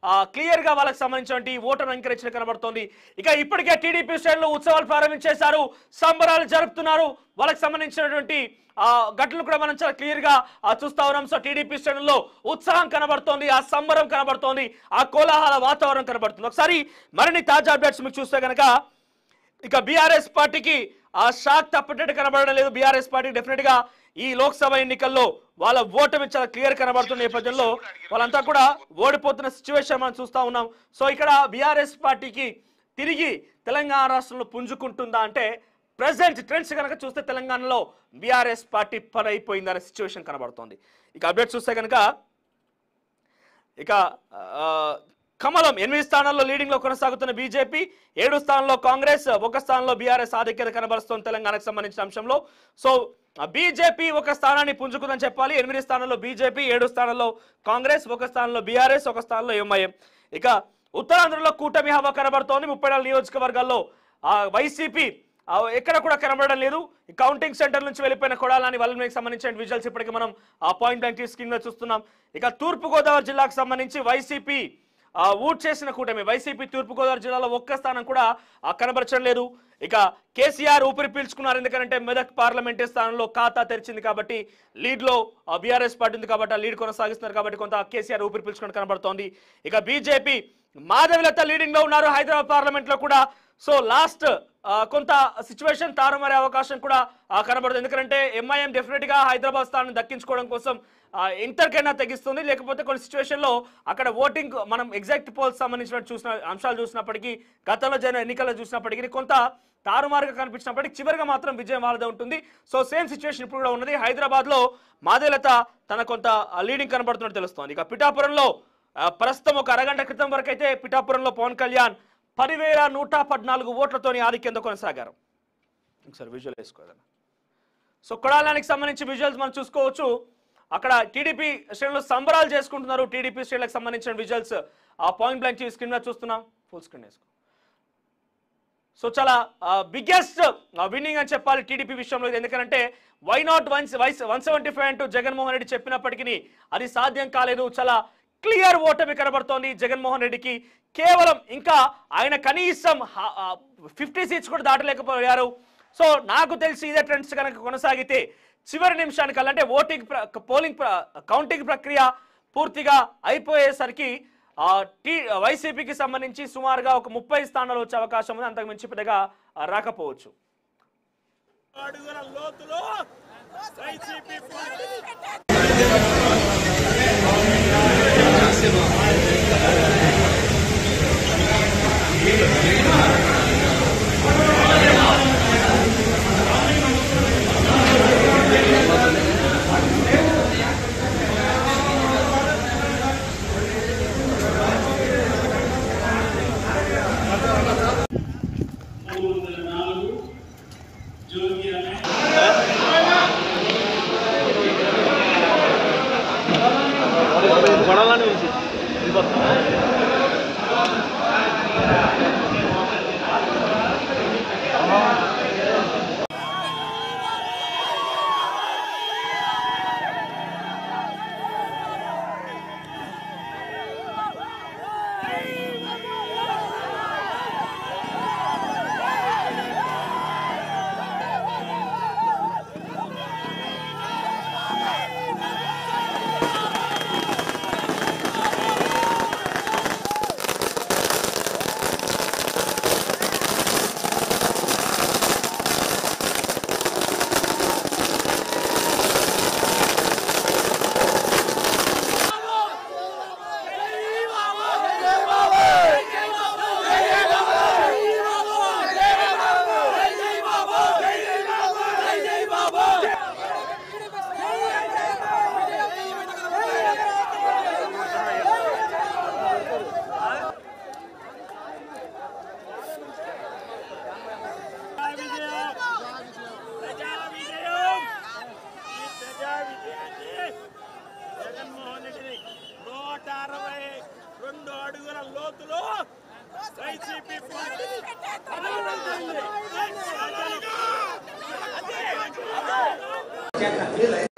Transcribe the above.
clear గా వాళ్ళకి సంబంధించినటువంటి ఓటర్ను అంకరించిన కనబడుతోంది ఇక ఇప్పటికే టీడీపీ శ్రేణులు ఉత్సవాలు ప్రారంభించేశారు సంబరాలు జరుపుతున్నారు వాళ్ళకి సంబంధించినటువంటి ఆ ఘటనలు కూడా మనం చాలా క్లియర్ గా ఆ, చూస్తా ఉన్నాం సో టీడీపీ శ్రేణుల్లో ఉత్సాహం కనబడుతోంది ఆ సంబరం కనబడుతోంది ఆ కోలాహల వాతావరణం కనబడుతుంది ఒకసారి మరిన్ని తాజా అప్డేట్స్ మీకు చూస్తే కనుక ఇక బీఆర్ఎస్ పార్టీకి ఆ షాక్ తప్పటట్టు కనబడడం లేదు బీఆర్ఎస్ పార్టీ డెఫినెట్ గా ఈ లోక్సభ ఎన్నికల్లో వాళ్ళ ఓటమి చాలా క్లియర్ కనబడుతున్న నేపథ్యంలో వాళ్ళంతా కూడా ఓడిపోతున్న సిచ్యువేషన్ మనం చూస్తా ఉన్నాం సో ఇక్కడ బీఆర్ఎస్ పార్టీకి తిరిగి తెలంగాణ రాష్ట్రంలో పుంజుకుంటుందా అంటే ప్రెసెంట్ ట్రెండ్స్ కనుక చూస్తే తెలంగాణలో బీఆర్ఎస్ పార్టీ పని అయిపోయిందనే సిచ్యువేషన్ కనబడుతోంది ఇక అప్డేట్ చూస్తే కనుక ఇక ఆ, కమలం ఎనిమిది స్థానాల్లో లీడింగ్ లో కొనసాగుతున్న బీజేపీ ఏడు స్థానంలో కాంగ్రెస్ ఒక స్థానంలో బీఆర్ఎస్ ఆధిక్యత కనబరుస్తోంది తెలంగాణకు సంబంధించిన అంశంలో సో బీజేపీ ఒక స్థానాన్ని పుంజుకుందని చెప్పాలి ఎనిమిది స్థానాల్లో బీజేపీ ఏడు స్థానాల్లో కాంగ్రెస్ ఒక స్థానంలో బీఆర్ఎస్ ఒక స్థానంలో ఎంఐఎం ఇక ఉత్తరాంధ్రలో కూటమి హవా కనబడుతోంది ముప్పై నాలుగు నియోజకవర్గాల్లో ఆ, వైసీపీ ఆ, ఎక్కడ కూడా కనబడడం లేదు ఈ కౌంటింగ్ సెంటర్ నుంచి వెళ్ళిపోయిన కొడాలని వల్లకి సంబంధించిన విజువల్స్ ఇప్పటికీ మనం ఆ పాయింట్ బ్యాంక్ స్క్రీన్ లో చూస్తున్నాం ఇక తూర్పు గోదావరి జిల్లాకు సంబంధించి వైసీపీ ఆ, ఊట్ చేసిన కూటమి వైసీపీ తూర్పు గోదావరి జిల్లాలో ఒక్క స్థానం కూడా ఆ, కనబరచడం లేదు ఇక కేసీఆర్ ఊపిరి పీల్చుకున్నారు ఎందుకంటే మెదక్ పార్లమెంటరీ స్థానంలో ఖాతా తెరిచింది కాబట్టి లీడ్ లో బీఆర్ఎస్ పార్టీ ఉంది కాబట్టి ఆ లీడ్ కొనసాగిస్తున్నారు కాబట్టి కొంత కేసీఆర్ ఊపిరి పీల్చుకుని కనబడుతోంది ఇక బీజేపీ మాధవిలత లీడింగ్ లో ఉన్నారు హైదరాబాద్ పార్లమెంట్ లో కూడా సో లాస్ట్ కొంత సిచ్యువేషన్ తారుమారే అవకాశం కూడా ఆ, కనబడుతుంది ఎందుకంటే ఎంఐఎం డెఫినెట్ గా హైదరాబాద్ స్థానం దక్కించుకోవడం కోసం ఆ, ఇంతకైనా తగ్గిస్తుంది లేకపోతే కొన్ని సిచ్యువేషన్ లో అక్కడ ఓటింగ్ మనం ఎగ్జాక్ట్ పోల్స్ సంబంధించిన చూసిన అంశాలు చూసినప్పటికీ గతంలో జరిగిన ఎన్నికల్లో చూసినప్పటికీ కొంత తారుమారుగా కనిపించినప్పటికీ చివరిగా మాత్రం విజయం వాళ్ళదే ఉంటుంది సో సేమ్ సిచ్యువేషన్ ఇప్పుడు కూడా ఉన్నది హైదరాబాద్ లో మాదేలత తన కొంత లీడింగ్ కనబడుతున్నట్టు తెలుస్తోంది ఇక పిఠాపురంలో ఆ, ప్రస్తుతం ఒక అరగంట క్రితం వరకు అయితే పిఠాపురంలో పవన్ కళ్యాణ్ పదివేల నూట పద్నాలుగు ఓట్లతోని ఆధిక్యంతో కొనసాగారు ఒకసారి విజువల్ వేసుకోదన్న సో కొడాలానికి సంబంధించి విజువల్స్ మనం చూసుకోవచ్చు అక్కడ టీడీపీ శ్రేణులు సంబరాలు చేసుకుంటున్నారు టీడీపీ శ్రేణులకు సంబంధించిన విజువల్స్ ఆ పాయింట్ బ్లాంక్ స్క్రీన్ మీద చూస్తున్నాం ఫుల్ స్క్రీన్ వేసుకో సో చాలా బిగ్గెస్ట్ విన్నింగ్ అని చెప్పాలి టీడీపీ విషయంలో ఇది ఎందుకంటే why not one one seventy five అంటూ జగన్మోహన్ రెడ్డి చెప్పినప్పటికీ అది సాధ్యం కాలేదు చాలా క్లియర్ ఓటమి కనబడుతోంది జగన్మోహన్ రెడ్డికి కేవలం ఇంకా ఆయన కనీసం ఫిఫ్టీ సీట్స్ కూడా దాటలేకపోయారు సో నాకు తెలిసి ఇదే ట్రెండ్స్ కనుక కొనసాగితే చివరి నిమిషానికల్లా అంటే ఓటింగ్ ప్ర- పోలింగ్ ప్ర- కౌంటింగ్ ప్రక్రియ పూర్తిగా అయిపోయేసరికి ఆ, టీ వైసీపీకి సంబంధించి సుమారుగా ఒక ముప్పై స్థానాలు వచ్చే అవకాశం ఉంది అంతకు మించి పెద్దగా ఆ, రాకపోవచ్చు అడుగుల లోతులో వైసీపీ పార్టీ మూడు వందల నాలుగు జోగి రమేష్ విజయం ప్రజా విజయం ఈ ప్రజా విజయాన్ని జగన్మోహన్ రెడ్డిని నూట అరవై రెండు అడుగుల లోతులో వైసీపీ పార్టీ ప్రజలు-